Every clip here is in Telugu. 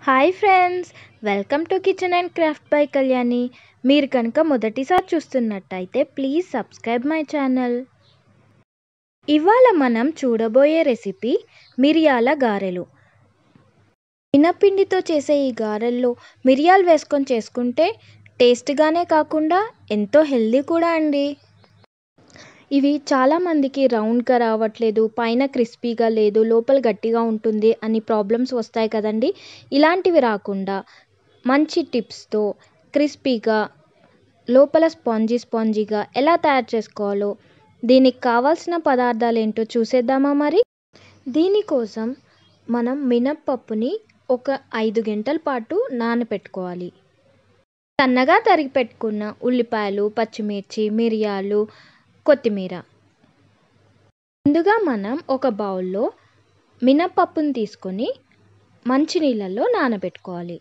Hi friends welcome to kitchen and craft by Kalyani మీరు కనుక మొదటిసారి చూస్తున్నట్టయితే ప్లీజ్ సబ్స్క్రైబ్ మై ఛానల్ ఇవాళ మనం చూడబోయే రెసిపీ మిరియాల గారెలు మినపిండితో చేసే ఈ గారెల్లో మిరియాలు వేసుకొని చేసుకుంటే టేస్ట్గానే కాకుండా ఎంతో హెల్దీ కూడా అండి ఇవి చాలామందికి రౌండ్గా రావట్లేదు పైన క్రిస్పీగా లేదు లోపల గట్టిగా ఉంటుంది అని ప్రాబ్లమ్స్ వస్తాయి కదండి ఇలాంటివి రాకుండా మంచి టిప్స్తో క్రిస్పీగా లోపల స్పాంజీ స్పాంజీగా ఎలా తయారు చేసుకోవాలో దీనికి కావాల్సిన పదార్థాలు ఏంటో చూసేద్దామా మరి దీనికోసం మనం మినప్పప్పుని ఒక ఐదు గంటల పాటు నానబెట్టుకోవాలి సన్నగా తరిగి పెట్టుకున్న ఉల్లిపాయలు పచ్చిమిర్చి మిరియాలు కొత్తిమీర ముందుగా మనం ఒక బౌల్లో మినపప్పును తీసుకొని మంచినీళ్ళల్లో నానబెట్టుకోవాలి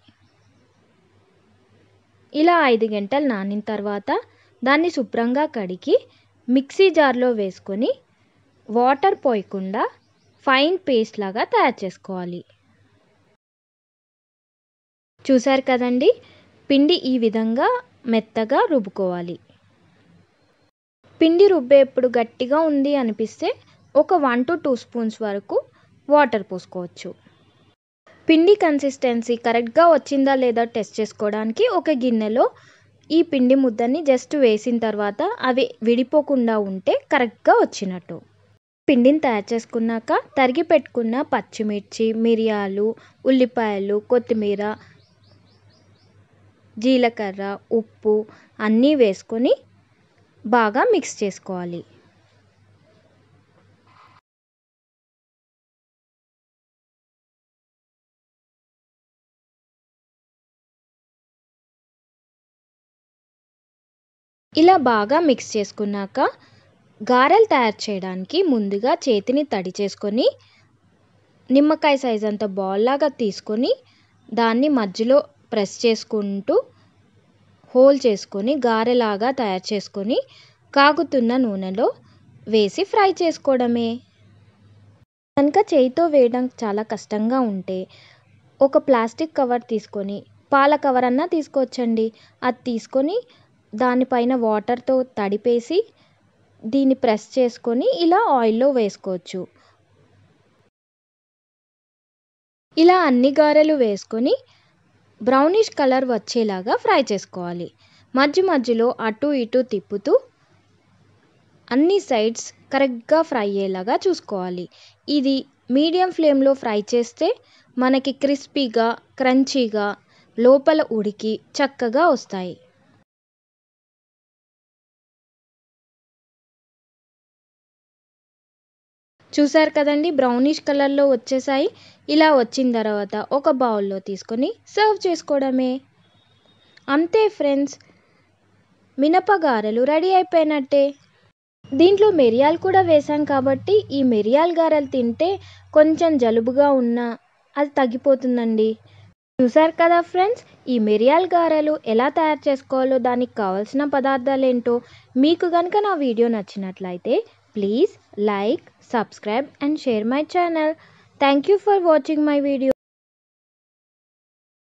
ఇలా ఐదు గంటలు నానిన తర్వాత దాన్ని శుభ్రంగా కడిగి మిక్సీ జార్లో వేసుకొని వాటర్ పోయకుండా ఫైన్ పేస్ట్ లాగా తయారు చేసుకోవాలి చూసారు కదండి పిండి ఈ విధంగా మెత్తగా రుబ్బుకోవాలి పిండి రుబ్బేప్పుడు గట్టిగా ఉంది అనిపిస్తే ఒక వన్ టు టూ స్పూన్స్ వరకు వాటర్ పోసుకోవచ్చు పిండి కన్సిస్టెన్సీ కరెక్ట్గా వచ్చిందా లేదా టెస్ట్ చేసుకోవడానికి ఒక గిన్నెలో ఈ పిండి ముద్దని జస్ట్ వేసిన తర్వాత అవి విడిపోకుండా ఉంటే కరెక్ట్గా వచ్చినట్టు పిండిని తయారు చేసుకున్నాక తరిగి పెట్టుకున్న పచ్చిమిర్చి మిరియాలు ఉల్లిపాయలు కొత్తిమీర జీలకర్ర ఉప్పు అన్నీ వేసుకొని బాగా మిక్స్ చేసుకోవాలి ఇలా బాగా మిక్స్ చేసుకున్నాక గారెలు తయారు చేయడానికి ముందుగా చేతిని తడి చేసుకొని నిమ్మకాయ సైజ్ అంత బాల్ లాగా తీసుకొని దాన్ని మధ్యలో ప్రెస్ చేసుకుంటూ హోల్ చేసుకొని గారెలాగా తయారు చేసుకొని కాగుతున్న నూనెలో వేసి ఫ్రై చేసుకోవడమే కనుక చేయితో వేయడం చాలా కష్టంగా ఉంటే ఒక ప్లాస్టిక్ కవర్ తీసుకొని పాల కవర్ అన్నా తీసుకోవచ్చండి అది తీసుకొని దానిపైన వాటర్తో తడిపేసి దీన్ని ప్రెస్ చేసుకొని ఇలా ఆయిల్లో వేసుకోవచ్చు ఇలా అన్ని గారెలు వేసుకొని బ్రౌనిష్ కలర్ వచ్చేలాగా ఫ్రై చేసుకోవాలి మధ్య మధ్యలో అటు ఇటు తిప్పుతూ అన్ని సైడ్స్ కరెక్ట్గా ఫ్రై అయ్యేలాగా చూసుకోవాలి ఇది మీడియం ఫ్లేమ్లో ఫ్రై చేస్తే మనకి క్రిస్పీగా క్రంచీగా లోపల ఉడికి చక్కగా వస్తాయి చూసారు కదండి బ్రౌనిష్ కలర్లో వచ్చేసాయి ఇలా వచ్చిన తర్వాత ఒక బౌల్లో తీసుకొని సర్వ్ చేసుకోవడమే అంతే ఫ్రెండ్స్ మినపగారెలు రెడీ అయిపోయినట్టే దీంట్లో మిరియాలు కూడా వేసాం కాబట్టి ఈ మిరియాల గారెలు తింటే కొంచెం జలుబుగా ఉన్నా అది తగ్గిపోతుందండి చూసారు కదా ఫ్రెండ్స్ ఈ మిరియాల గారెలు ఎలా తయారు చేసుకోవాలో దానికి కావాల్సిన పదార్థాలు ఏంటో మీకు కనుక నా వీడియో నచ్చినట్లయితే please like subscribe and share my channel. Thank you for watching my video.